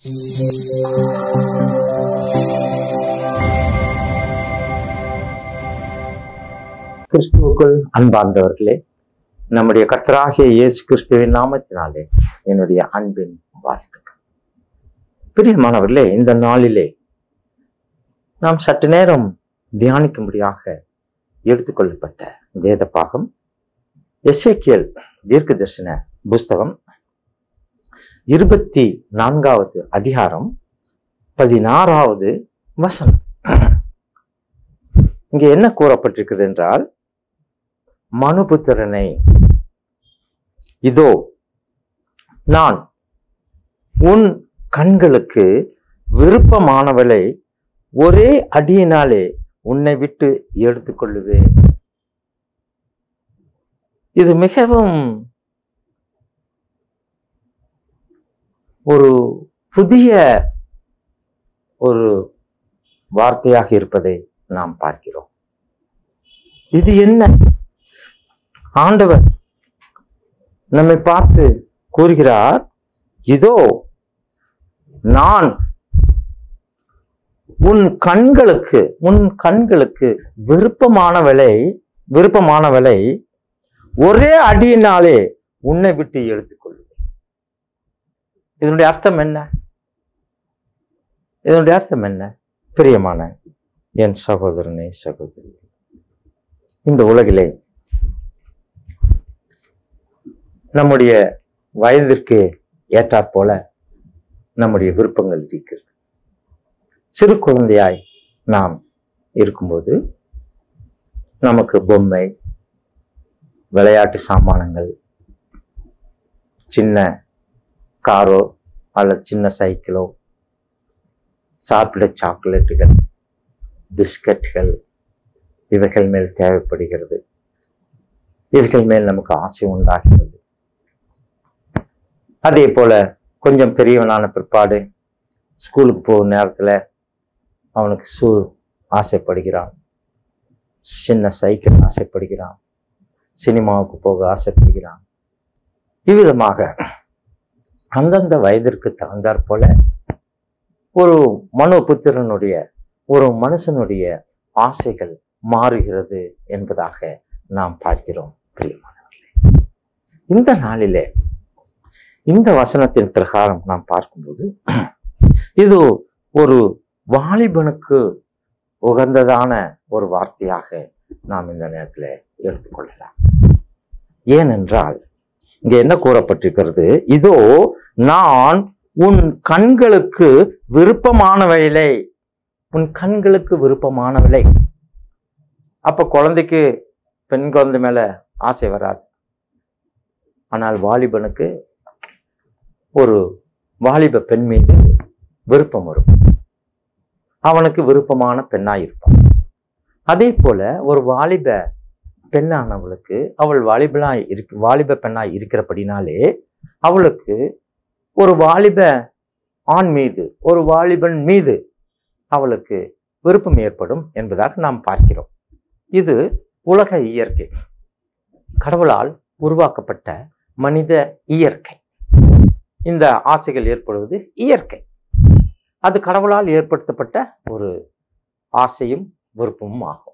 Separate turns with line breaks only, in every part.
கிறிஸ்துவுக்குள் அன்பார்ந்தவர்களே நம்முடைய கர்த்தராகிய இயேசு கிறிஸ்துவின் நாமத்தினாலே என்னுடைய அன்பின் வாழ்த்துக்கள் பிரியமானவர்களே இந்த நாளிலே நாம் சற்று நேரம் தியானிக்கும்படியாக எடுத்துக்கொள்ளப்பட்ட வேத பாகம் எஸ்ஏக்கியல் தீர்க்க தரிசன புஸ்தகம் இருபத்தி நான்காவது அதிகாரம் பதினாறாவது வசனம் இங்கே என்ன கூறப்பட்டிருக்கிறது என்றால் மனுபுத்திரனை இதோ நான் உன் கண்களுக்கு விருப்பமானவளை ஒரே அடியினாலே உன்னை விட்டு எடுத்துக்கொள்ளுவேன் இது மிகவும் ஒரு புதிய ஒரு வார்த்தையாக இருப்பதை நாம் பார்க்கிறோம் இது என்ன ஆண்டவர் நம்மை பார்த்து கூறுகிறார் இதோ நான் உன் கண்களுக்கு உன் கண்களுக்கு விருப்பமானவளை விருப்பமானவளை ஒரே அடியினாலே உன்னை விட்டு எடுத்துக்கொள்ளுவேன் இதனுடைய அர்த்தம் என்ன இதனுடைய அர்த்தம் என்ன பிரியமான என் சகோதரனே சகோதரி இந்த உலகிலே நம்முடைய வயதிற்கு ஏற்றாற் போல நம்முடைய விருப்பங்கள் இருக்கிறது சிறு குழந்தையாய் நாம் இருக்கும்போது நமக்கு பொம்மை விளையாட்டு சாமானங்கள் சின்ன காரோ அல்லது சின்ன சைக்கிளோ சாப்பிட சாக்லேட்டுகள் பிஸ்கட்கள் இவைகள் மேல் தேவைப்படுகிறது இவைகள் மேல் நமக்கு ஆசை உண்டாகிறது அதே போல கொஞ்சம் பெரியவனான பிற்பாடு ஸ்கூலுக்கு போகும் நேரத்தில் அவனுக்கு ஷூ ஆசைப்படுகிறான் சின்ன சைக்கிள் ஆசைப்படுகிறான் சினிமாவுக்கு போக ஆசைப்படுகிறான் இவ்விதமாக அந்தந்த வயதிற்கு தகுந்தாற் போல ஒரு மனோபுத்திரனுடைய ஒரு மனுஷனுடைய ஆசைகள் மாறுகிறது என்பதாக நாம் பார்க்கிறோம் பிரியமானவர்களே இந்த நாளிலே இந்த வசனத்தின் பிரகாரம் நாம் பார்க்கும்போது இது ஒரு வாலிபனுக்கு உகந்ததான ஒரு வார்த்தையாக நாம் இந்த நேரத்தில் எடுத்துக்கொள்ளலாம் ஏனென்றால் இங்க என்ன கூறப்பட்டிருக்கிறது இதோ நான் உன் கண்களுக்கு விருப்பமானவைகளை உன் கண்களுக்கு விருப்பமானவளை அப்ப குழந்தைக்கு பெண் குழந்தை மேல ஆசை வராது ஆனால் வாலிபனுக்கு ஒரு வாலிப பெண் மீது விருப்பம் வரும் அவனுக்கு விருப்பமான பெண்ணாய் இருப்பான் அதே போல ஒரு வாலிப பெண்ணானவளுக்கு அவள் வாலிபனாய் இருக்கு வாலிப பெண்ணாய் இருக்கிறபடினாலே அவளுக்கு ஒரு வாலிப ஆண் மீது ஒரு வாலிபன் மீது அவளுக்கு விருப்பம் ஏற்படும் என்பதாக நாம் பார்க்கிறோம் இது உலக இயற்கை கடவுளால் உருவாக்கப்பட்ட மனித இயற்கை இந்த ஆசைகள் ஏற்படுவது இயற்கை அது கடவுளால் ஏற்படுத்தப்பட்ட ஒரு ஆசையும் விருப்பமும் ஆகும்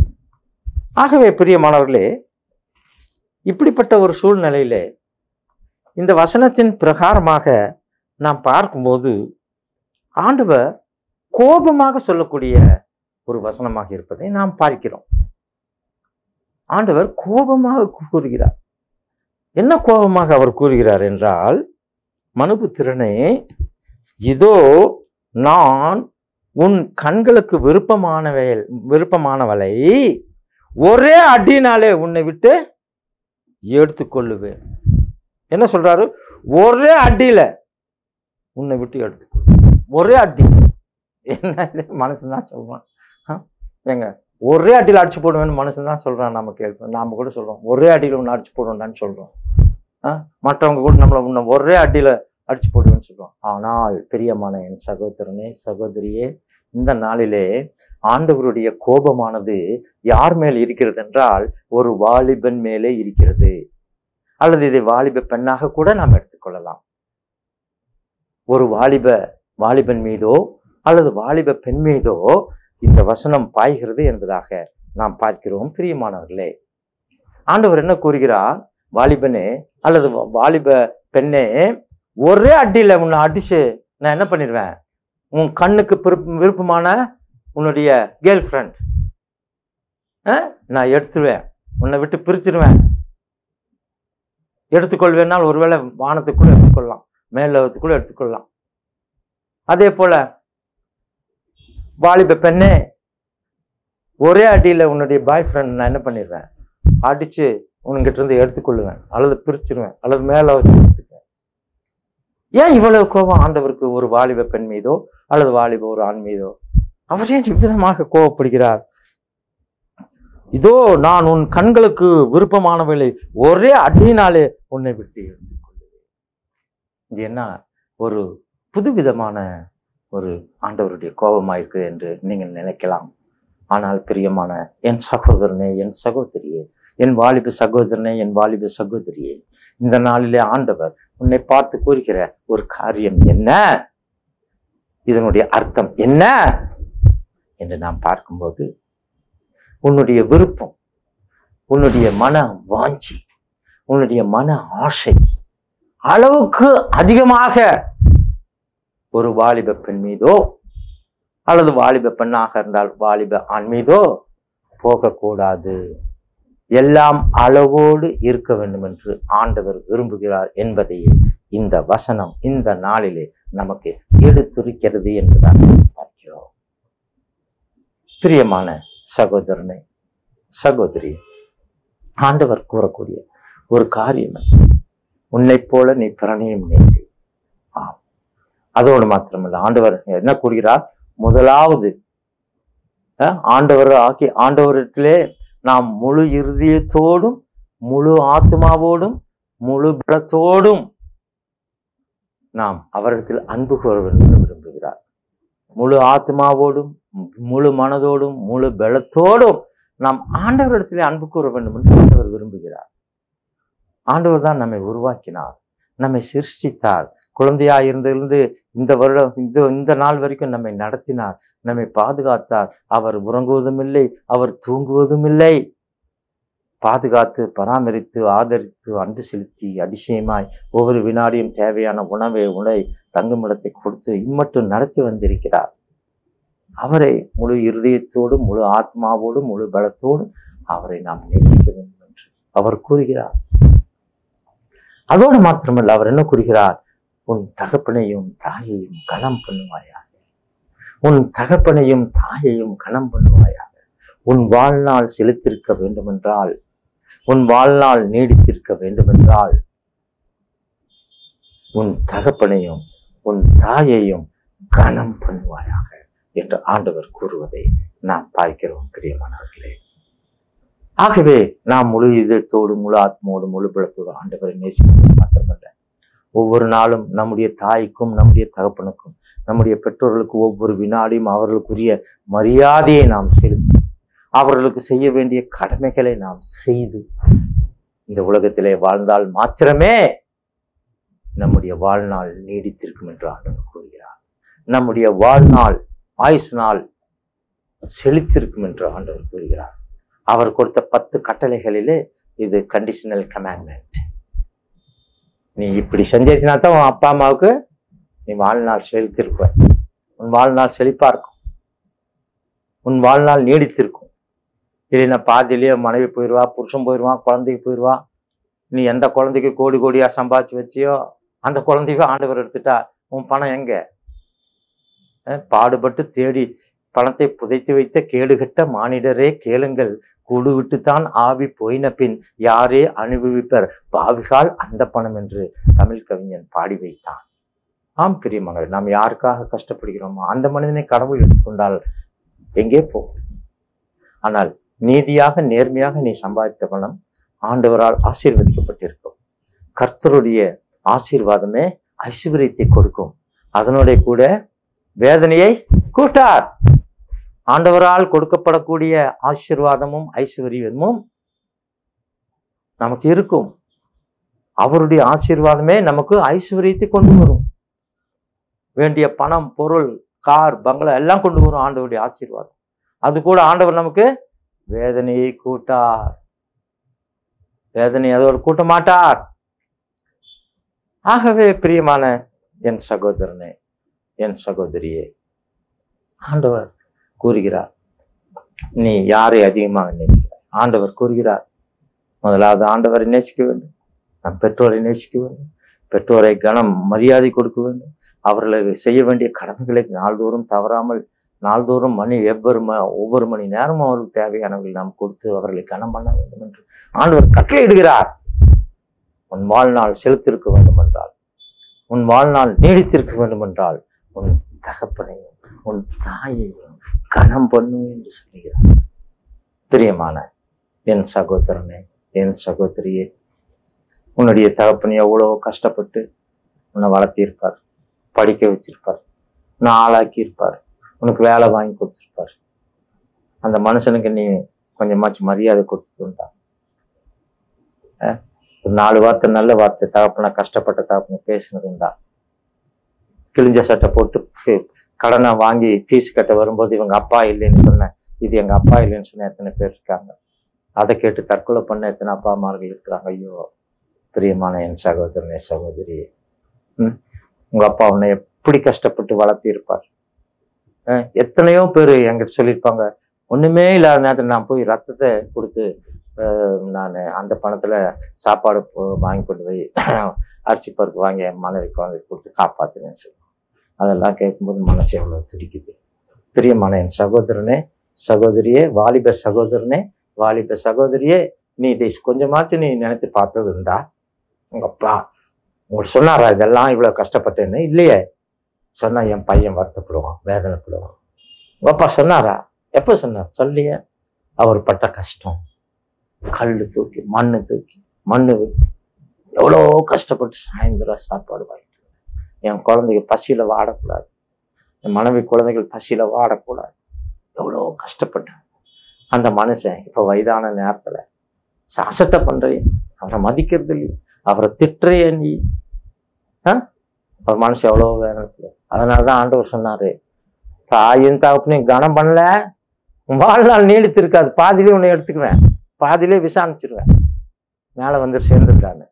ஆகவே பிரியமானவர்களே இப்படிப்பட்ட ஒரு சூழ்நிலையிலே இந்த வசனத்தின் பிரகாரமாக நாம் பார்க்கும்போது ஆண்டவர் கோபமாக சொல்லக்கூடிய ஒரு வசனமாக இருப்பதை நாம் பார்க்கிறோம் ஆண்டவர் கோபமாக கூறுகிறார் என்ன கோபமாக அவர் கூறுகிறார் என்றால் மனுபுத்திரனே இதோ நான் உன் கண்களுக்கு விருப்பமானவை விருப்பமானவளை ஒரே அடினாலே உன்னை விட்டு எடுத்துக்கொள்ளுவேன் என்ன சொல்றாரு ஒரே அடியில உன்னை விட்டு எடுத்துக்கொள்ளுவேன் ஒரே அடி என்ன இது மனுஷன் தான் சொல்றான் ஆ? ஏங்க ஒரே அடியில் அடிச்சு போடுவேன்னு மனுஷன் தான் சொல்றான் நம்ம கேட்போம் நாம கூட சொல்றோம் ஒரே அடியில் ஒன்று அடிச்சு போடுவேன்டான்னு சொல்றோம் ஆ? மற்றவங்க கூட நம்மளை உன்னை ஒரே அடியில அடிச்சு போடுவேன்னு சொல்றோம் ஆனால் பிரியமான என் சகோதரனே சகோதரியே இந்த நாளிலே ஆண்டவருடைய கோபமானது யார் மேல் இருக்கிறது என்றால் ஒரு வாலிபன் மேலே இருக்கிறது அல்லது இதை வாலிப பெண்ணாக கூட நாம் எடுத்துக்கொள்ளலாம் ஒரு வாலிப வாலிபன் மீதோ அல்லது வாலிப பெண் மீதோ இந்த வசனம் பாய்கிறது என்பதாக நாம் பார்க்கிறோம் பிரியமானவர்களே ஆண்டவர் என்ன கூறுகிறார் வாலிபனே அல்லது வா- வாலிப பெண்ணே ஒரே அடியில உன்னை அடிச்சு நான் என்ன பண்ணிடுவேன் உன் கண்ணுக்கு விருப்ப- விருப்பமான உன்னுடைய கேர்ள் ஃப்ரெண்ட் நான் எடுத்துருவேன் உன்னை விட்டு பிரிச்சிருவேன் எடுத்துக்கொள்வேனால் ஒருவேளை வானத்துக்குள்ள எடுத்துக்கொள்ளலாம் மேலத்துக்குள்ள எடுத்துக்கொள்ளலாம் அதே போல வாலிப பெண்ணே ஒரே அடியில உன்னுடைய பாய் ஃப்ரெண்ட் நான் என்ன பண்ணிடுவேன் அடிச்சு உன்கிட்ட இருந்து எடுத்துக்கொள்ளுவேன் அல்லது பிரிச்சிருவேன் அல்லது மேல வச்சு எடுத்துக்குவேன் ஏன் இவ்வளவு கோபம் ஆண்டவருக்கு ஒரு வாலிப பெண் மீதோ அல்லது வாலிப ஒரு ஆண் மீதோ அவர் ஏன் இவ்விதமாக கோபப்படுகிறார் இதோ நான் உன் கண்களுக்கு விருப்பமானவளை ஒரே அடியினாலே உன்னை விட்டு எடுத்துக் கொள்ளுவேன் இது என்ன ஒரு புதுவிதமான ஒரு ஆண்டவருடைய கோபமா இருக்குது என்று நீங்கள் நினைக்கலாம் ஆனால் பிரியமான என் சகோதரனே என் சகோதரியே என் வாலிப சகோதரனே என் வாலிப சகோதரியே இந்த நாளிலே ஆண்டவர் உன்னை பார்த்து கூறுகிற ஒரு காரியம் என்ன இதனுடைய அர்த்தம் என்ன என்று நாம் பார்க்கும்போது உன்னுடைய விருப்பம் உன்னுடைய மன வாஞ்சி உன்னுடைய மன ஆசை அளவுக்கு அதிகமாக ஒரு வாலிப பெண் மீதோ அல்லது வாலிப பெண்ணாக இருந்தால் வாலிப ஆண் மீதோ போகக்கூடாது எல்லாம் அளவோடு இருக்க வேண்டும் என்று ஆண்டவர் விரும்புகிறார் என்பதையே இந்த வசனம் இந்த நாளிலே நமக்கு எடுத்துரைக்கிறது என்பதாக பார்க்கிறோம் பிரியமான சகோதரனை சகோதரி ஆண்டவர் கூறக்கூடிய ஒரு காரியம் என்ன? உன்னைப் போல நீ பிறனையும் நேசி ஆம் அதோடு மாத்திரமல்ல ஆண்டவர் என்ன கூறுகிறார் முதலாவது அஹ், ஆண்டவர் ஆக்கி ஆண்டவரிடத்திலே நாம் முழு இருதயத்தோடும் முழு ஆத்மாவோடும் முழு பலத்தோடும் நாம் அவரிடத்தில் அன்பு கூற வேண்டும் என்று விரும்புகிறார் முழு ஆத்மாவோடும் முழு மனதோடும் முழு பலத்தோடும் நாம் ஆண்டவரிடத்திலே அன்பு கூற வேண்டும் என்று ஆண்டவர் விரும்புகிறார் ஆண்டவர் தான் நம்மை உருவாக்கினார் நம்மை சிருஷ்டித்தார் குழந்தையாய் இருந்திருந்து இந்த வருடம் இந்த இந்த நாள் வரைக்கும் நம்மை நடத்தினார் நம்மை பாதுகாத்தார் அவர் உறங்குவதும் இல்லை அவர் தூங்குவதும் இல்லை பாதுகாத்து பராமரித்து ஆதரித்து அன்பு செலுத்தி அதிசயமாய் ஒவ்வொரு வினாடியும் தேவையான உணவை உணை தங்குமிடத்தை கொடுத்து இம்மட்டும் நடத்தி வந்திருக்கிறார் அவரை முழு இருதயத்தோடும் முழு ஆத்மாவோடும் முழு பலத்தோடும் அவரை நாம் நேசிக்க வேண்டும் என்று அவர் கூறுகிறார் அதோடு மாத்திரமல்ல அவர் என்ன கூறுகிறார் உன் தகப்பனையும் தாயையும் கனம் பண்ணுவாயாக உன் தகப்பனையும் தாயையும் கனம் பண்ணுவாயாக உன் வாழ்நாள் செலுத்திருக்க வேண்டுமென்றால் உன் வாழ்நாள் நீடித்திருக்க வேண்டுமென்றால் உன் தகப்பனையும் உன் தாயையும் கனம் பண்ணுவாயாக என்று ஆண்டவர் கூறுவதை நாம் பார்க்கிறோம் பிரியமானவர்களே ஆகவே நாம் முழு இதயத்தோடு முழு ஆத்மோடு முழு பலத்தோடு ஆண்டவரை நேசிப்பது மாத்திரமல்ல ஒவ்வொரு நாளும் நம்முடைய தாய்க்கும் நம்முடைய தகப்பனுக்கும் நம்முடைய பெற்றோர்களுக்கு ஒவ்வொரு வினாடியும் அவர்களுக்குரிய மரியாதையை நாம் செலுத்தி அவர்களுக்கு செய்ய வேண்டிய கடமைகளை நாம் செய்து இந்த உலகத்திலே வாழ்ந்தால் மாத்திரமே நம்முடைய வாழ்நாள் நீடித்திருக்கும் என்று ஆண்டவர் கூறுகிறார் நம்முடைய வாழ்நாள் ஆயுசு நாள் செழித்திருக்கும் என்று ஆண்டவர் கூறுகிறார் அவர் கொடுத்த பத்து கட்டளைகளிலே இது கண்டிஷனல் கமாண்ட்மெண்ட் நீ இப்படி செஞ்சேத்தினா தான் உன் அப்பா அம்மாவுக்கு நீ வாழ்நாள் செழித்திருப்ப உன் வாழ்நாள் செழிப்பா இருக்கும் உன் வாழ்நாள் நீடித்திருக்கும் இல்லைன்னா பாதியிலேயே மனைவி போயிடுவா புருஷன் போயிடுவான் குழந்தைக்கு போயிடுவா நீ எந்த குழந்தைக்கு கோடி கோடியா சம்பாதிச்சு வச்சியோ அந்த குழந்தையவே ஆண்டவர் எடுத்துட்டா உன் பணம் எங்க அஹ் பாடுபட்டு தேடி பணத்தை புதைத்து வைத்த கேடுகட்ட மானிடரே கேளுங்கள் கூடு விட்டுத்தான் ஆவி போயின பின் யாரே அனுபவிப்பர் பாவிகால் அந்த பணம் என்று தமிழ் கவிஞன் பாடி வைத்தான் ஆம் பிரியமங்கள் நாம் யாருக்காக கஷ்டப்படுகிறோமோ அந்த மனிதனை கடவுள் எடுத்துக்கொண்டால் எங்கே போகும் ஆனால் நீதியாக நேர்மையாக நீ சம்பாதித்த பணம் ஆண்டவரால் ஆசீர்வதிக்கப்பட்டிருக்கும் கர்த்தருடைய ஆசீர்வாதமே ஐஸ்வர்யத்தை கொடுக்கும் அதனுடைய கூட வேதனையை கூட்டார் ஆண்டவரால் கொடுக்கப்படக்கூடிய ஆசீர்வாதமும் ஐஸ்வர்யமும் நமக்கு இருக்கும் அவருடைய ஆசீர்வாதமே நமக்கு ஐஸ்வர்யத்தை கொண்டு வரும் வேண்டிய பணம் பொருள் கார் பங்களா எல்லாம் கொண்டு வரும் ஆண்டவருடைய ஆசீர்வாதம் அது கூட ஆண்டவர் நமக்கு வேதனையை கூட்டார் வேதனை அதோடு கூட்ட மாட்டார் ஆகவே பிரியமான என் சகோதரனே என் சகோதரியே ஆண்டவர் கூறுகிறார் நீ யாரை அதிகமாக நேசிக்கிறாய் ஆண்டவர் கூறுகிறார் முதலாவது ஆண்டவரை நேசிக்க வேண்டும் நம் பெற்றோரை நேசிக்க வேண்டும் பெற்றோரை கனம் மரியாதை கொடுக்க வேண்டும் அவர்களுக்கு செய்ய வேண்டிய கடமைகளை நாள்தோறும் தவறாமல் நாள்தோறும் மணி எவ்வொரு ம ஒவ்வொரு மணி நேரமும் அவர்களுக்கு தேவையானவர்கள் நாம் கொடுத்து அவர்களை கனம் பண்ண வேண்டும் என்று ஆண்டவர் கட்டளையிடுகிறார் உன் வாழ்நாள் செலுத்திருக்க வேண்டும் என்றால் உன் வாழ்நாள் நீடித்திருக்க வேண்டும் என்றால் உன் தகப்பனையும் உன் தாயையும் கனம் பண்ணு என்று சொல்லுகிறார் பிரியமான என் சகோதரனே என் சகோதரியே உன்னுடைய தகப்பன் எவ்வளோ கஷ்டப்பட்டு உன்னை வளர்த்திருப்பார் படிக்க வச்சிருப்பார் உன்னை ஆளாக்கி இருப்பார் உனக்கு வேலை வாங்கி கொடுத்துருப்பார் அந்த மனுஷனுக்கு நீ கொஞ்சமாச்சும் மரியாதை கொடுத்துருந்தா ஒரு நாலு வார்த்தை நல்ல வார்த்தை தகப்பனை கஷ்டப்பட்ட தகப்பனை பேசினதுண்டா கிழிஞ்ச சட்டை போட்டு ஃபீ- கடனை வாங்கி ஃபீஸ் கட்ட வரும்போது இவங்க அப்பா இல்லைன்னு சொன்னேன் இது எங்க அப்பா இல்லைன்னு சொன்ன எத்தனை பேர் இருக்காங்க அதை கேட்டு தற்கொலை பண்ண எத்தனை அப்பா அம்மார்கள் இருக்கிறாங்க ஐயோ பிரியமான என் சகோதரனே சகோதரி ம் உங்க அப்பா உன்னை எப்படி கஷ்டப்பட்டு வளர்த்தி இருப்பார் அஹ் எத்தனையோ பேர் என்கிட்ட சொல்லியிருப்பாங்க ஒண்ணுமே இல்லாத நேரத்தில் நான் போய் ரத்தத்தை கொடுத்து நான் அந்த பணத்துல சாப்பாடு போ- வாங்கி கொண்டு போய் அரிசி பருப்பு வாங்கி என் மனைவி குழந்தை கொடுத்து காப்பாத்துனேன்னு சொல்லுவாங்க அதெல்லாம் கேட்கும்போது மனசு எவ்வளவு துடிக்குது பிரியமான என் சகோதரனே சகோதரியே வாலிப சகோதரனே வாலிப சகோதரியே நீ இதை கொஞ்சமாச்சும் நீ நினைத்து பார்த்தது உண்டா உங்க அப்பா உங்களுக்கு சொன்னாரா இதெல்லாம் இவ்வளவு கஷ்டப்பட்டேன்னு இல்லையே சொன்னா என் பையன் வருத்தப்படுவான் வேதனைப்படுவான் உங்க அப்பா சொன்னாரா எப்போ சொன்னார் சொல்லியே அவர் பட்ட கஷ்டம் கல் தூக்கி மண்ணு தூக்கி மண்ணு வெட்டி எவ்வளோ கஷ்டப்பட்டு சாயந்தரம் சாப்பாடு வாங்கிட்டு வந்தேன். என் குழந்தைங்க பசியில வாடக்கூடாது என் மனைவி குழந்தைகள் பசியில வாடக்கூடாது எவ்வளோ கஷ்டப்பட்டேன் அந்த மனுஷன் இப்போ வயதான நேரத்துல சாசட்டை பண்றேன் அவரை மதிக்கிறது இல்லையே அவரை திட்டுறைய நீ ஆ? அவர் மனசு எவ்வளோ வேணும் அதனால தான் ஆண்டவர் சொன்னாரு தாயும் தகப்பனையும் கனம் பண்ணல உன் வாழ்நாள் நீடித்து இருக்காது பாதியிலே உன்னை எடுத்துக்குவேன் பாதியிலே விசாரிச்சிருவேன் மேலே வந்து சேர்ந்துருக்கான்னு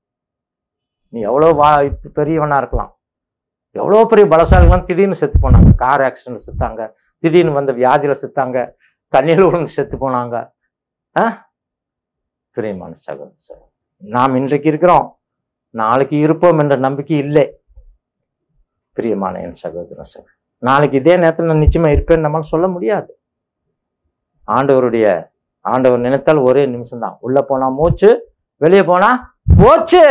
நீ எவ்வளோ வா இப்ப பெரியவனா இருக்கலாம் எவ்வளோ பெரிய பலசாலிகள்லாம் திடீர்னு செத்து போனாங்க கார் ஆக்சிடென்ட் செத்தாங்க திடீர்னு வந்த வியாதியில செத்தாங்க தண்ணியில் விழுந்து செத்து போனாங்க ஆ பிரியமான சகோதர சகோதரி. நாம் இன்றைக்கு இருக்கிறோம் நாளைக்கு இருப்போம் என்ற நம்பிக்கை இல்லை பிரியமான என் சகோதர சகோதரி நாளைக்கு இதே நேரத்தில் நான் நிச்சயமா இருப்பேன்னு நம்மளால சொல்ல முடியாது ஆண்டவருடைய ஆண்டவர் நினைத்தால் ஒரே நிமிஷம் தான் உள்ள போனா மூச்சு வெளியே போனா போச்சு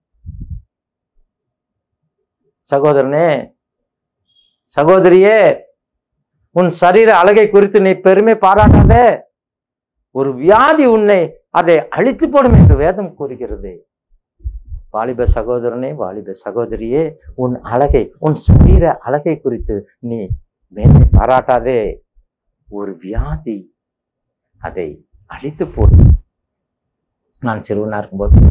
சகோதரனே சகோதரியே உன் சரீர அழகை குறித்து நீ பெருமை பாராட்டாதே ஒரு வியாதி உன்னை அதை அழித்து போடும் என்று வேதம் கூறுகிறது வாலிப சகோதரனே வாலிப சகோதரியே உன் அழகை உன் சரீர அழகை குறித்து நீ மேன்மை பாராட்டாதே ஒரு வியாதி அதை அழித்து போடும் நான் சிறுவனா இருக்கும்போது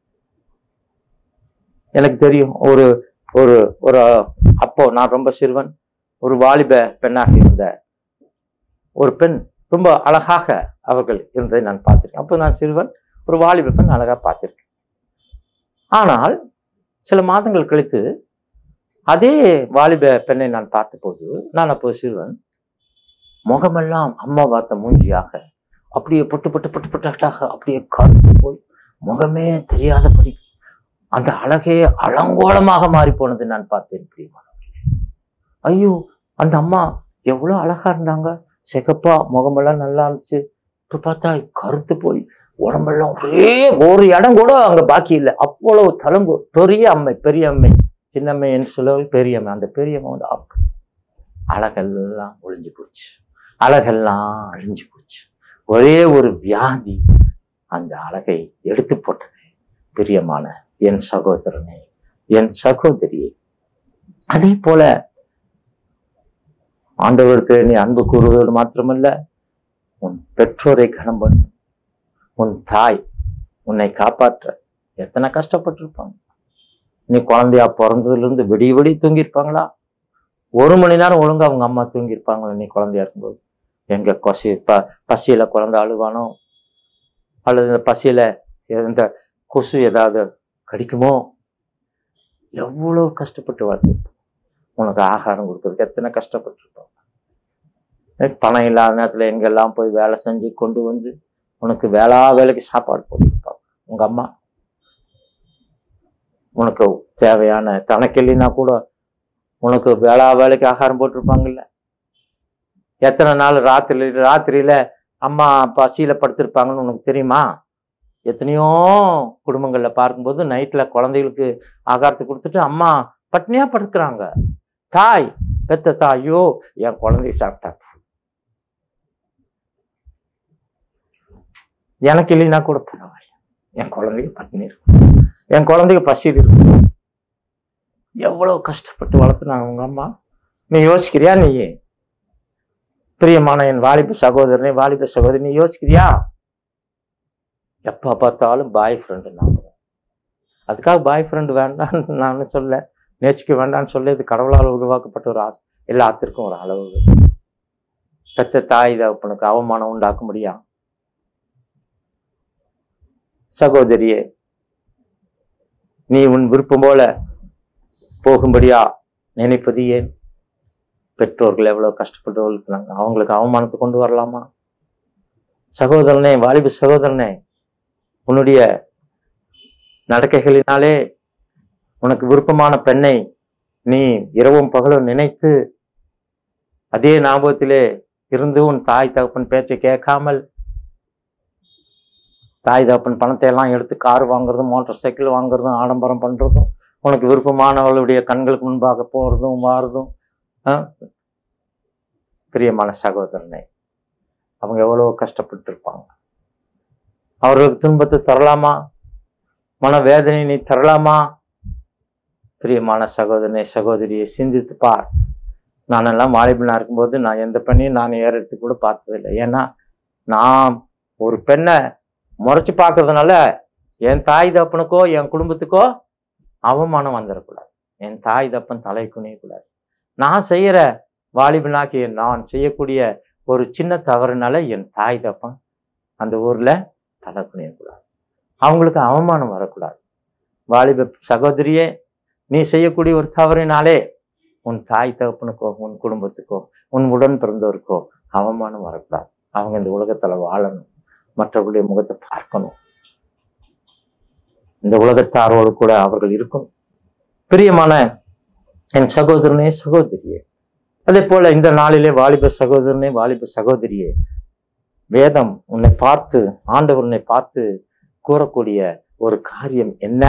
எனக்கு தெரியும் ஒரு ஒரு ஒரு அப்போ நான் ரொம்ப சிறுவன் ஒரு வாலிப பெண்ணாக இருந்த ஒரு பெண் ரொம்ப அழகாக அவர்கள் இருந்ததை நான் பார்த்திருக்கேன் அப்போ நான் சிறுவன் ஒரு வாலிப பெண் அழகா பார்த்திருக்கேன் ஆனால் சில மாதங்கள் கழித்து அதே வாலிப பெண்ணை நான் பார்த்தபோது நான் அப்போ சிறுவன் முகமெல்லாம் அம்மா பார்த்த மூஞ்சியாக அப்படியே பொட்டு பொட்டு பொட்டு பொட்டாக அப்படியே கருத்து போய் முகமே தெரியாதபடி அந்த அழகே அலங்கோலமாக மாறி போனது நான் பார்த்தேன் பிரியமானவர்களே ஐயோ அந்த அம்மா எவ்வளோ அழகா இருந்தாங்க சிகப்பா முகமெல்லாம் நல்லா இருந்துச்சு இப்ப பார்த்தா கருத்து போய் உடம்பெல்லாம் ஒரே ஒரு இடம் கூட அங்க பாக்கி இல்லை அவ்வளவு தழும்பு பெரிய அம்மை பெரிய அம்மை சின்னம்மை என்று சொல்லுவது பெரிய அம்மை அந்த பெரிய அம்மை வந்து அப்படி அழகெல்லாம் ஒளிஞ்சு போச்சு அழகெல்லாம் அழிஞ்சு போச்சு ஒரே ஒரு வியாதி அந்த அழகை எடுத்து போட்டது பிரியமான என் சகோதரனே என் சகோதரியே அதே போல ஆண்டவருக்கு நீ அன்பு கூறுவதோடு மாத்திரமல்ல உன் பெற்றோரை கனம் பண்ணு உன் தாய் உன்னை காப்பாற்ற எத்தனை கஷ்டப்பட்டிருப்பாங்க நீ குழந்தையா பிறந்ததுல இருந்து விடிய விடிய தூங்கியிருப்பாங்களா ஒரு மணி நேரம் ஒழுங்கா அவங்க அம்மா தூங்கியிருப்பாங்க நீ குழந்தையா இருக்கும்போது எங்க கொசி ப பசியில குழந்தை அழுவானோ அல்லது இந்த பசியில இந்த கொசு ஏதாவது கடிக்குமோ எவ்வளோ கஷ்டப்பட்டு வளர்த்துருப்போம் உனக்கு ஆகாரம் கொடுக்கறதுக்கு எத்தனை கஷ்டப்பட்டிருப்போம் ஏய், பணம் இல்லாத நேரத்தில் எங்கெல்லாம் போய் வேலை செஞ்சு கொண்டு வந்து உனக்கு வேளா வேலைக்கு சாப்பாடு போட்டுருப்பாங்க உங்க அம்மா உனக்கு தேவையான தனக்கு இல்லைன்னா கூட உனக்கு வேளா வேலைக்கு ஆகாரம் போட்டிருப்பாங்கல்ல எத்தனை நாள் ராத்திரி ராத்திரியில அம்மா பசியில படுத்திருப்பாங்கன்னு உனக்கு தெரியுமா எத்தனையோ குடும்பங்கள்ல பார்க்கும்போது நைட்ல குழந்தைகளுக்கு ஆகாரத்தை கொடுத்துட்டு அம்மா பட்னியா படுத்துக்கிறாங்க தாய் பெத்த தாயோ என் குழந்தை சாப்பிட்டா எனக்கு இல்லைன்னா கூட பரவாயில்ல என் குழந்தைக்கு பட்டினி இருக்கும் என் குழந்தைக்கு பசியில் இருக்கும் எவ்வளவு கஷ்டப்பட்டு வளர்த்துனாங்க உங்க அம்மா நீ யோசிக்கிறியா நீ பிரியமான என் வாலிப சகோதரனே வாலிப சகோதரி நீ யோசிக்கிறியா எப்ப பார்த்தாலும் பாய் ஃப்ரெண்டு ஞாபகம் அதுக்காக பாய் ஃப்ரெண்டு வேண்டாம்னு நான் சொல்ல நேசிக்க வேண்டாம்னு சொல்ல இது கடவுளால் உருவாக்கப்பட்ட ஒரு ஆசை எல்லாத்திற்கும் ஒரு அளவு பெத்த தாய் தகப்பனுக்கு அவமானம் உண்டாக்க முடியும் சகோதரியே நீ உன் விருப்பம் போல போகும்படியா நினைப்பது ஏன் பெற்றோர்கள் எவ்வளவு கஷ்டப்பட்டு வளர்த்துனாங்க அவங்களுக்கு அவமானத்தை கொண்டு வரலாமா சகோதரனே வாலிப சகோதரனே உன்னுடைய நடக்கைகளினாலே உனக்கு விருப்பமான பெண்ணை நீ இரவும் பகலும் நினைத்து அதே ஞாபகத்திலே இருந்து உன் தாய் தகப்பன் பேச்சை கேட்காமல் தாய் தகப்பன் பணத்தை எல்லாம் எடுத்து கார் வாங்குறதும் மோட்டார் சைக்கிள் வாங்குறதும் ஆடம்பரம் பண்றதும் உனக்கு விருப்பமானவளுடைய கண்களுக்கு முன்பாக போறதும் வாரதும் ஆ? பிரியமான சகோதரனே அவங்க எவ்வளவு கஷ்டப்பட்டு இருப்பாங்க அவர்களுக்கு துன்பத்தை தரலாமா மன வேதனை நீ தரலாமா பிரியமான சகோதரனே சகோதரியை சிந்தித்து பார் நானெல்லாம் வாலிபனா இருக்கும்போது நான் எந்த பெண்ணையும் நான் ஏறெடுத்து கூட பார்த்ததில்லை ஏன்னா நான் ஒரு பெண்ணை முறைச்சு பார்க்கறதுனால என் தாய் தப்பனுக்கோ என் குடும்பத்துக்கோ அவமானம் வந்துடக்கூடாது என் தாய் தப்பன் தலை குனியக்கூடாது நான் செய்யற வாலிபனாகிய நான் செய்யக்கூடிய ஒரு சின்ன தவறுனால என் தாய் தப்பன் அந்த ஊர்ல தலை குனியக்கூடாது அவங்களுக்கு அவமானம் வரக்கூடாது வாலிப சகோதரியே நீ செய்யக்கூடிய ஒரு தவறினாலே உன் தாய் தகப்பனுக்கோ உன் குடும்பத்துக்கோ உன் உடன் பிறந்தோருக்கோ அவமானம் வரக்கூடாது அவங்க இந்த உலகத்துல வாழணும் மற்றவர்களுடைய முகத்தை பார்க்கணும் இந்த உலகத்தாரோடு கூட அவர்கள் இருக்கணும் பிரியமான என் சகோதரனே சகோதரியே அதே போல இந்த நாளிலே வாலிப சகோதரனே வாலிப சகோதரியே வேதம் உன்னை பார்த்து ஆண்டவர் உன்னை பார்த்து கூறக்கூடிய ஒரு காரியம் என்ன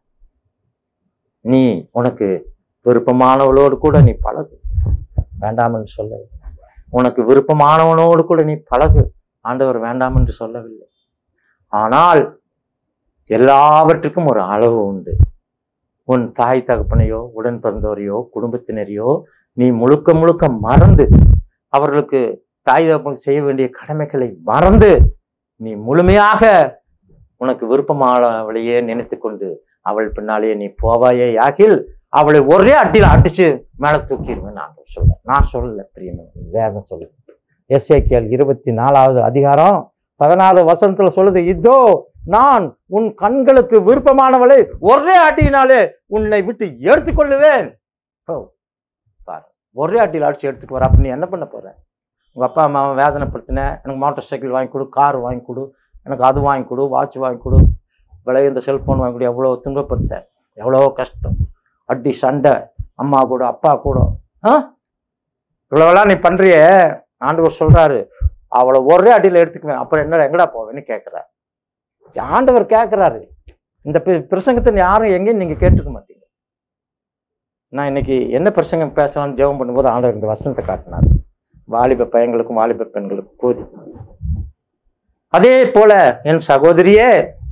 நீ உனக்கு விருப்பமானவளோடு கூட நீ பழகு வேண்டாம் என்று சொல்லவில்லை உனக்கு விருப்பமானவனோடு கூட நீ பழகு ஆண்டவர் வேண்டாம் என்று சொல்லவில்லை ஆனால் எல்லாவற்றுக்கும் ஒரு அளவு உண்டு உன் தாய் தகப்பனையோ உடன் பிறந்தவரையோ குடும்பத்தினரையோ நீ முழுக்க முழுக்க மறந்து அவர்களுக்கு தாய் தகப்பனுக்கு செய்ய வேண்டிய கடமைகளை மறந்து நீ முழுமையாக உனக்கு விருப்பமானவளையே நினைத்து கொண்டு அவள் பின்னாலேயே நீ போவாயே யாகில் அவளை ஒரே அட்டியில் அடிச்சு மேல தூக்கிடுவேன் நான் சொல்ல நான் சொல்லல பிரியமே வேதம் சொல்லு எஸ்ஏக்கியல் இருபத்தி நாலாவது அதிகாரம் பதினாறு வசனத்துல சொல்லுது இதோ நான் உன் கண்களுக்கு விருப்பமானவளை ஒரே அட்டியினாலே உன்னை விட்டு எடுத்துக்கொள்ளுவேன் ஓ, பாரு ஒரே அட்டியில் அடிச்சு எடுத்துக்கு வர அப்ப நீ என்ன பண்ண போற உங்க அப்பா அம்மாவை வேதனைப்படுத்தின எனக்கு மோட்டார் சைக்கிள் வாங்கி கொடு கார் வாங்கி கொடு எனக்கு அது வாங்கி கொடு வாட்ச் வாங்கி கொடு விலை இந்த செல்போன் வாங்கி கொடு எவ்வளோ துன்பப்படுத்த எவ்வளோ கஷ்டம் அடி சண்டை அம்மா கூட அப்பா கூட ஆ இவ்வளோவெல்லாம் நீ பண்றியே ஆண்டவர் சொல்றாரு அவளை ஒரே அடியில் எடுத்துக்குவேன் அப்புறம் என்ன எங்கடா போவேன்னு கேட்குறாரு ஆண்டவர் கேட்குறாரு இந்த பி- பிரசங்கத்தை யாரும் எங்கேயும் நீங்கள் கேட்டுக்க மாட்டீங்க நான் இன்னைக்கு என்ன பிரசங்கம் பேசலாம்னு ஜெபம் பண்ணும்போது ஆண்டவர் இந்த வசனத்தை காட்டினார் வாலிப பையங்களுக்கும் வாலிப பெண்களுக்கும் கூறி அதே போல என் சகோதரியே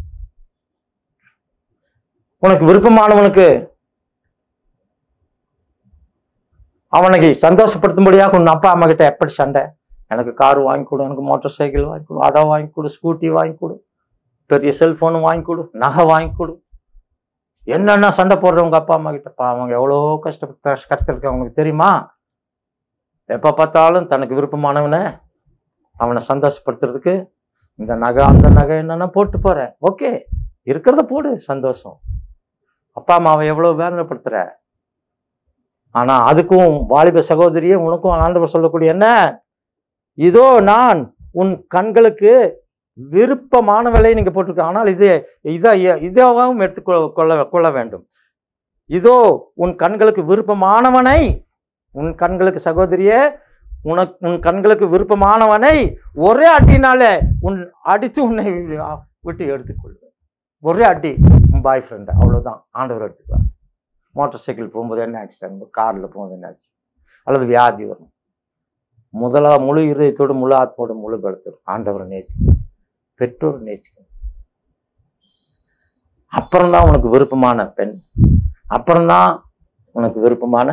உனக்கு விருப்பமானவனுக்கு அவனுக்கு சந்தோஷப்படுத்தும்படியாக உன் அப்பா அம்மா கிட்ட எப்படி சண்டை எனக்கு கார் வாங்கி கொடு எனக்கு மோட்டார் சைக்கிள் வாங்கி கொடு அதை வாங்கி கொடு ஸ்கூட்டி வாங்கி கொடு பெரிய செல்போன் வாங்கி கொடு நகை வாங்கி கொடு என்னென்ன சண்டை போடுற உங்க அப்பா அம்மா கிட்ட பா அவங்க எவ்வளோ கஷ்டப்பட்டு கஷ்டத்தில் இருக்க அவங்களுக்கு தெரியுமா எப்போ பார்த்தாலும் தனக்கு விருப்பமானவனை அவனை சந்தோஷப்படுத்துறதுக்கு இந்த நகை அந்த நகை என்னன்னா போட்டு போறேன் ஓகே இருக்கிறத போடு சந்தோஷம் அப்பா அம்மாவை எவ்வளவு வேதனைப்படுத்துற ஆனா அதுக்கும் வாலிப சகோதரியே உனக்கும் ஆண்டவர் சொல்லக்கூடிய என்ன இதோ நான் உன் கண்களுக்கு விருப்பமானவளை நீங்க போட்டிருக்க ஆனால் இது இதை இதாகவும் எடுத்துக்கொள்ள கொள்ள கொள்ள வேண்டும் இதோ உன் கண்களுக்கு விருப்பமானவனை உன் கண்களுக்கு சகோதரியே உனக்கு உன் கண்களுக்கு விருப்பமானவனை ஒரே அடினால உன் அடித்து உன்னை விட்டு எடுத்துக்கொள்வேன் ஒரே அடி உன் பாய் ஃப்ரெண்டு அவ்வளோதான் ஆண்டவர் எடுத்துக்குவார் மோட்டார் சைக்கிள் போகும்போது என்ன ஆக்சிடென்ட் காரில் போகும்போது என்ன ஆச்சு அல்லது வியாதி வரும் முதலா முழு இருதயத்தோடு முழு ஆத்மோடு முழு பலத்தோடு ஆண்டவரை நேசிக்கணும் பெற்றோர் நேசிக்கணும் அப்புறம்தான் உனக்கு விருப்பமான பெண் அப்புறம்தான் உனக்கு விருப்பமான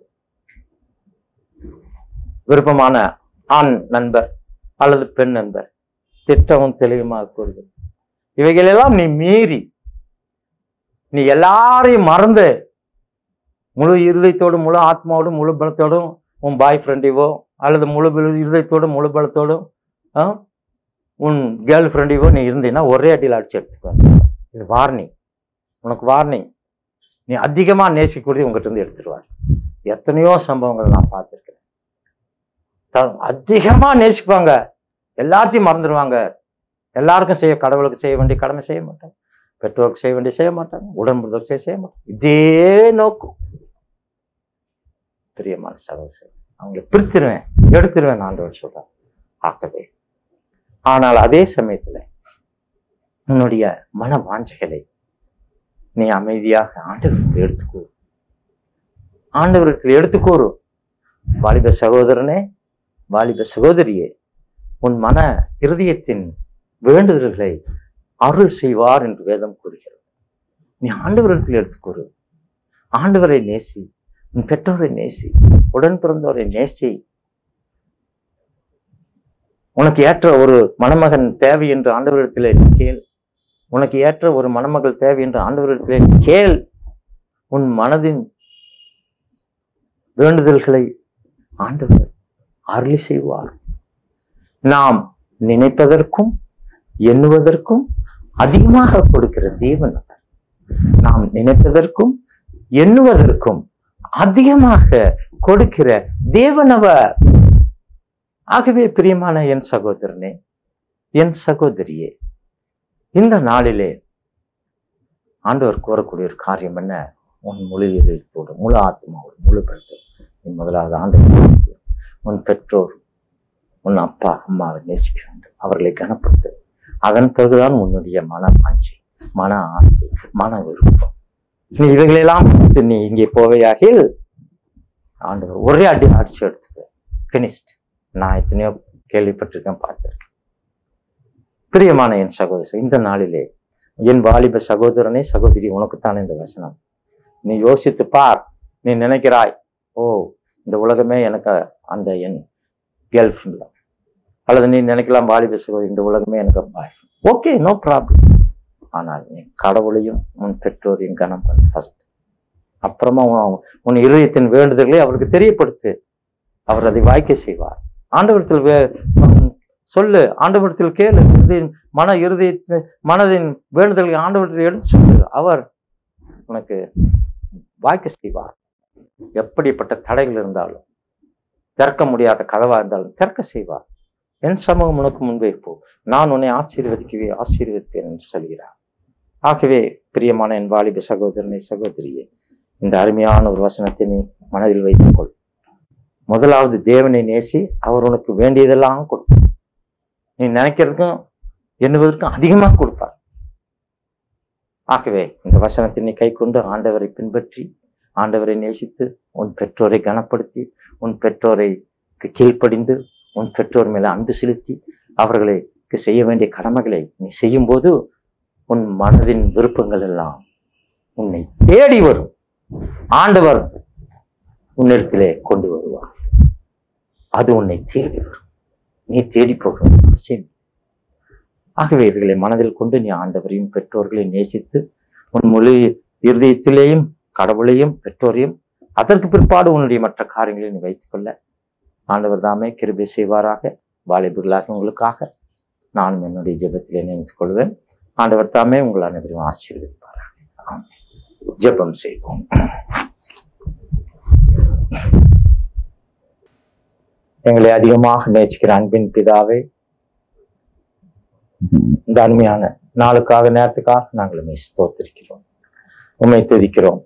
விருப்பமான ஆண் நண்பர் அல்லது பெண் நண்பர் திட்டமும் தெளிவுமாக கூறுது இவைகளெல்லாம் நீ மீறி நீ எல்லாரையும் மறந்து முழு இருதயத்தோடும் முழு ஆத்மாவோடும் முழு பலத்தோடும் உன் பாய் ஃப்ரெண்டைவோ அல்லது முழு பல- இருதயத்தோடும் முழு பலத்தோடும் ஆ, உன் கேர்ள் ஃப்ரெண்டைவோ நீ இருந்தீன்னா ஒரே அடியில் அடிச்சு எடுத்துக்கோ இது வார்னிங் உனக்கு வார்னிங் நீ அதிகமாக நேசிக்கிறது உங்ககிட்ட இருந்து எடுத்துருவார் எத்தனையோ சம்பவங்கள் நான் பார்த்துருக்கேன் த- அதிகமா நேசிப்பாங்க எல்லாத்தையும் மறந்துடுவாங்க எல்லாருக்கும் செய்ய கடவுளுக்கு செய்ய வேண்டிய கடமை செய்ய மாட்டாங்க பெற்றோருக்கு செய்ய வேண்டிய செய்ய மாட்டாங்க உடன்புறதற்கு செய்ய செய்ய மாட்டாங்க இதே நோக்கம் பிரியமான சகோதரர் அவங்களை பிரித்துருவேன் எடுத்துருவேன் ஆண்டவர் சொல்றார் ஆகவே ஆனால் அதே சமயத்துல உன்னுடைய மன வாஞ்சைகளை நீ அமைதியாக ஆண்டவருக்கு எடுத்துக்கோ ஆண்டவருக்கு எடுத்துக்கோரு வாலிப சகோதரனே வாலிப சகோதரியே உன் மன இருதயத்தின் வேண்டுதல்களை அருள் செய்வார் என்று வேதம் கூறுகிறது நீ ஆண்டவரிடத்தில் எடுத்துக்கொரு ஆண்டவரை நேசி உன் பெற்றோரை நேசி உடன் பிறந்தோரை நேசி உனக்கு ஏற்ற ஒரு மணமகன் தேவை என்று ஆண்டவரிடத்திலே நீ கேள் உனக்கு ஏற்ற ஒரு மணமகள் தேவை என்று ஆண்டவரிடத்திலே நீ கேள் உன் மனதின் வேண்டுதல்களை ஆண்டவர் அருளி செய்வார் நாம் நினைப்பதற்கும் எண்ணுவதற்கும் அதிகமாக கொடுக்கிற தேவன் அவர். நாம் நினைப்பதற்கும் எண்ணுவதற்கும் அதிகமாக கொடுக்கிற தேவன் அவர் ஆகவே பிரியமான என் சகோதரனே என் சகோதரியே இந்த நாளிலே ஆண்டவர் கூறக்கூடிய ஒரு காரியம் என்ன உன் முழு இதயத்தோடு முழு ஆத்மாவோடு முழு பலத்தோடு நீ முதலாவது ஆண்டவர் உன் பெற்றோர் உன் அப்பா அம்மாவை நேசிக்க வேண்டும் அவர்களை கனப்படுத்த அதன் பிறகுதான் உன்னுடைய மன வாஞ்சை மன ஆசை மன விருப்பம் நீ இவைகளெல்லாம் விட்டு நீ இங்கே போவையாகில் ஆண்டவர் ஒரே அடி அடிச்சு எடுத்துக்க ஃபினிஷ்ட் நான் எத்தனையோ கேள்விப்பட்டிருக்கேன் பார்த்திருக்கேன் பிரியமான என் சகோதரர் இந்த நாளிலே என் வாலிப சகோதரனே சகோதரி உனக்குத்தான் இந்த வசனம் நீ யோசித்து பார் நீ நினைக்கிறாய் ஓ இந்த உலகமே எனக்கு அந்த என் கேர்ள் ஃப்ரெண்ட் தான் அல்லது நீ நினைக்கலாம் வாலிப சகோதரி இந்த உலகமே எனக்கு பாய் ஓகே நோ ப்ராப்ளம் ஆனால் நீ கடவுளையும் உன் பெற்றோரையும் கனம் பண்ணு ஃபர்ஸ்ட் அப்புறமா உன் உன் இருதயத்தின் வேண்டுதல்களை அவருக்கு தெரியப்படுத்து அவர் அதை வாய்க்க செய்வார் ஆண்டவரத்தில் வே உம், சொல்லு ஆண்டவரத்தில் கேளு இருதயம் மன இருதய மனதின் வேண்டுதல்களை ஆண்டவரத்தில் எடுத்து சொல்லு அவர் உனக்கு வாய்க்க செய்வார் எப்படிப்பட்ட தடைகள் இருந்தாலும் திறக்க முடியாத கதவா இருந்தாலும் திறக்க செய்வார் என் சமூகம் உனக்கு முன்பே போ நான் உன்னை ஆசீர்வதிக்கவே ஆசீர்வதிப்பேன் என்று சொல்கிறார் ஆகவே பிரியமான என் வாலிப சகோதரனை சகோதரியே இந்த அருமையான ஒரு வசனத்தை நீ மனதில் வைத்துக்கொள் முதலாவது தேவனை நேசி அவர் உனக்கு வேண்டியதெல்லாம் கொடுப்பார் நீ நினைக்கிறதுக்கும் எண்ணுவதற்கும் அதிகமாக கொடுப்பார் ஆகவே இந்த வசனத்தை நீ கை கொண்டு ஆண்டவரை பின்பற்றி ஆண்டவரை நேசித்து உன் பெற்றோரை கனப்படுத்தி உன் பெற்றோரை கீழ்ப்படிந்து உன் பெற்றோர் மேல அன்பு செலுத்தி அவர்களுக்கு செய்ய வேண்டிய கடமைகளை நீ செய்யும்போது உன் மனதின் விருப்பங்கள் எல்லாம் உன்னை தேடி வரும் ஆண்டவர் உன்னிடத்திலே கொண்டு வருவார் அது உன்னை தேடி வரும் நீ தேடி போக வேண்டிய அவசியம் இல்லை. ஆகவே இவர்களை மனதில் கொண்டு நீ ஆண்டவரையும் பெற்றோர்களையும் நேசித்து உன் முழு இருதயத்திலேயும் கடவுளையும் பெற்றோரையும் அதற்கு பிற்பாடு உன்னுடைய மற்ற காரியங்களை நீ வைத்துக்கொள்ள ஆண்டவர் தாமே கிருபை செய்வாராக வாலிபர்களாக உங்களுக்காக நானும் என்னுடைய ஜெபத்திலே நினைத்துக் கொள்வேன் ஆண்டவர் தாமே உங்கள் அனைவரையும் ஆசீர்வதிப்பாராக ஆமென் ஜெபம் செய்வோம் எங்களை அதிகமாக நேசிக்கிற அன்பின் பிதாவே இந்த அருமையான நாளுக்காக நேரத்துக்காக நாங்கள் உண்மை ஸ்தோத்திரிக்கிறோம் உண்மை துதிக்கிறோம்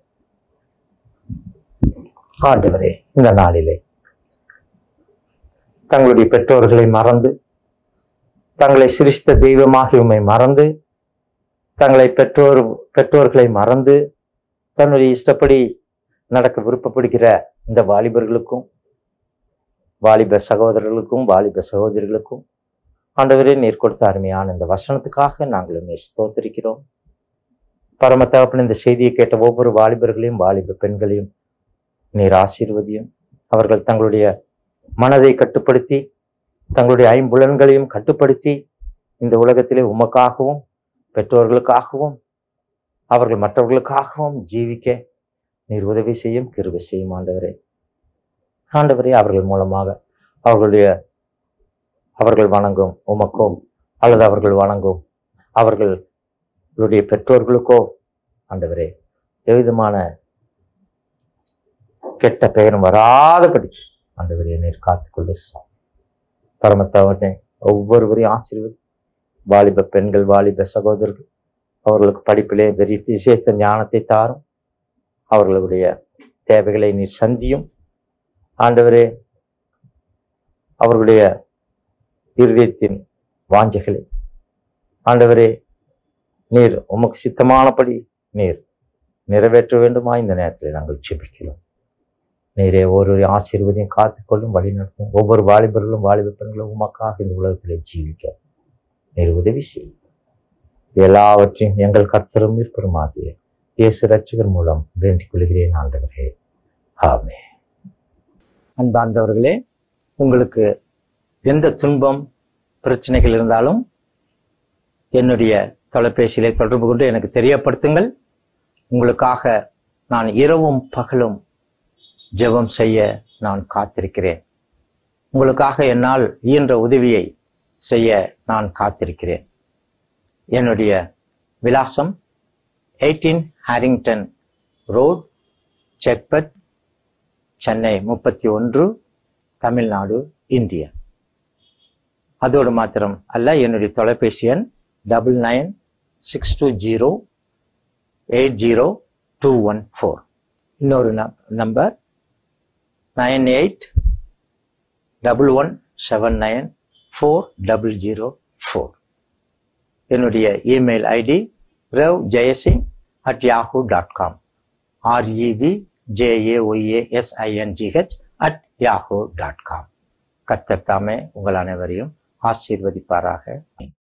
ஆண்டவரே இந்த நாளிலே தங்களுடைய பெற்றோர்களை மறந்து தங்களை சிரித்த தெய்வமாக உண்மை மறந்து தங்களை பெற்றோர் பெற்றோர்களை மறந்து தன்னுடைய இஷ்டப்படி நடக்க விருப்பப்படுகிற இந்த வாலிபர்களுக்கும் வாலிப சகோதரர்களுக்கும் வாலிப சகோதரிகளுக்கும் ஆண்டவரே நீர் கொடுத்த அருமையான இந்த வசனத்துக்காக நாங்கள் உண்மை ஸ்தோத்திரிக்கிறோம் பரம தகப்பன் இந்த செய்தியை கேட்ட ஒவ்வொரு வாலிபர்களையும் வாலிப பெண்களையும் நீர் ஆசீர்வதியும் அவர்கள் தங்களுடைய மனதை கட்டுப்படுத்தி தங்களுடைய ஐம்புலன்களையும் கட்டுப்படுத்தி இந்த உலகத்திலே உமக்காகவும் பெற்றோர்களுக்காகவும் அவர்கள் மற்றவர்களுக்காகவும் ஜீவிக்க நீர் உதவி செய்யும் கிருபை செய்யும் ஆண்டவரே ஆண்டவரே அவர்கள் மூலமாக அவர்களுடைய அவர்கள் வணங்கும் உமக்கோ அல்லது அவர்கள் வணங்கும் அவர்களுடைய பெற்றோர்களுக்கோ ஆண்டவரே எவ்விதமான கெட்ட பெயரும் வராதபடி ஆண்டவரே நீர் காத்துக்கொண்டு பரமத்தவனே ஒவ்வொருவரையும் ஆசீர்வதி வாலிப பெண்கள் வாலிப சகோதரர்கள் அவர்களுக்கு படிப்பிலே வெறி விசேஷ ஞானத்தை தாரும் அவர்களுடைய தேவைகளை நீர் சந்தியும் ஆண்டவரே அவர்களுடைய இருதயத்தின் வாஞ்சைகளை ஆண்டவரே நீர் உமக்கு சித்தமானபடி நீர் நிறைவேற்ற வேண்டுமா இந்த நேரத்தில் நாங்கள் செபிக்கிறோம் நீரே ஒரு ஆசீர்வதியும் காத்துக்கொள்ளும் வழி நடத்தும் ஒவ்வொரு வாலிபர்களும் வாலிப பெண்களும் உமக்காக இந்த உலகத்திலே ஜீவிக்க நீர் உதவி செய்யும் எல்லாவற்றையும் எங்கள் கர்த்தரும் இருப்பருமாகிய இயேசு ரட்சகர் மூலம் வேண்டிக் கொள்கிறேன் ஆண்டவரே ஆமே அன்பார்ந்தவர்களே உங்களுக்கு எந்த துன்பம் பிரச்சனைகள் இருந்தாலும் என்னுடைய தொலைபேசியிலே தொடர்பு கொண்டு எனக்கு தெரியப்படுத்துங்கள் உங்களுக்காக நான் இரவும் பகலும் ஜெபம் செய்ய நான் காத்திருக்கிறேன் உங்களுக்காக என்னால் இயன்ற உதவியை செய்ய நான் காத்திருக்கிறேன் என்னுடைய விலாசம் eighteen Harrington road Chetpet Chennai முப்பத்தி ஒன்று தமிழ்நாடு இந்தியா அதோடு மாத்திரம் அல்ல என்னுடைய தொலைபேசி எண் double nine six two zero eight zero two one four இன்னொரு number nine eight double one seven nine four double zero four என்னுடைய email ID ரவ் Jayasingh at Yahoo dot com REV JAYASINGH at Yahoo dot com கர்த்தர் தாமே உங்கள் அனைவரையும் ஆசீர்வதிப்பாராக